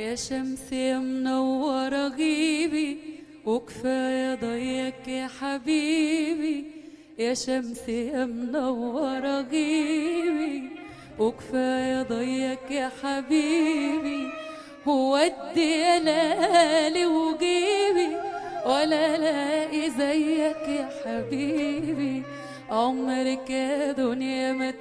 يا شمس يا منورة غيبي وكفاية ضيك يا حبيبي يا شمس يا منورة غيبي وكفاية ضيك يا حبيبي ودي يا لالي وجيبي ولا لاقي زيك يا حبيبي عمرك يا دنيا ما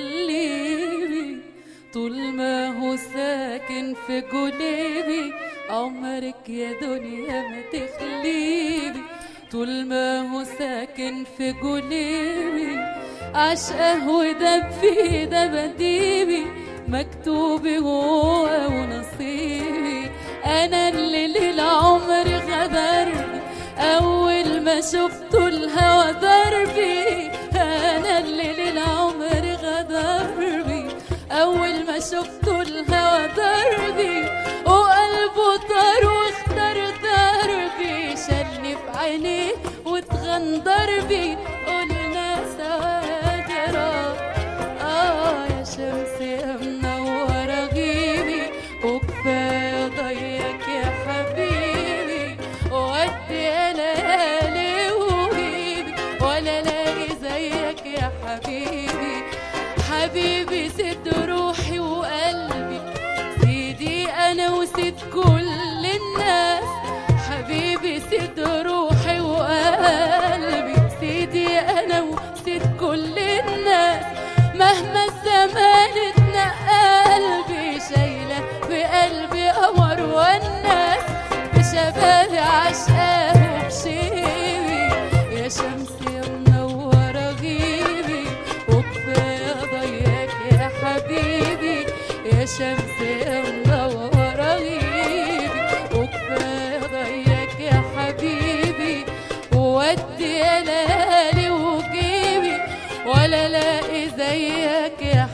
تخليبي طول ما هو ساكن في جنيبي عمرك يا دنيا ما تخليبي طول ما هو ساكن في جنيبي عشقه ودب في دبديبي مكتوبي هو ونصيبي انا اللي للعمر غدرني اول ما شفته الهوى ضربي انا اللي للعمر غدرني اول ما شفته الهوى ضربي وقلبه طار واختار دربي شلني في عينيه واتغندر بي قلنا سوا جرى اه يا شمس يا منورة غيبي وكفاية ضيك يا حبيبي ودي يا ليالي وجيبي ولا لاقي زيك يا حبيبي حبيبي سد روحي وقلبي سيدي انا وسيد كل الناس حبيبي سد روحي وقلبي سيدي انا وسيد كل الناس مهما الزمان اتنقل بي شايله في قلبي قمر والناس بشبابي عشقاه وبشيبي يا شمس يا منوره غيبي وكفايه ضياك يا حبيبي يا شمس يا منوره غيبي وكفايه ضياك يا حبيبي وودي يا ليالي وجيبي ولا لاقي زيك يا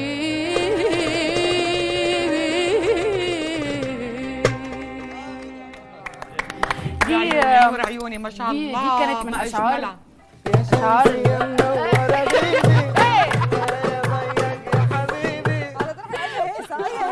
حبيبي دي نور عيوني ما شاء دي- دي الله كانت من ما أشعار- أجملها. اشعار يا منورة غيبي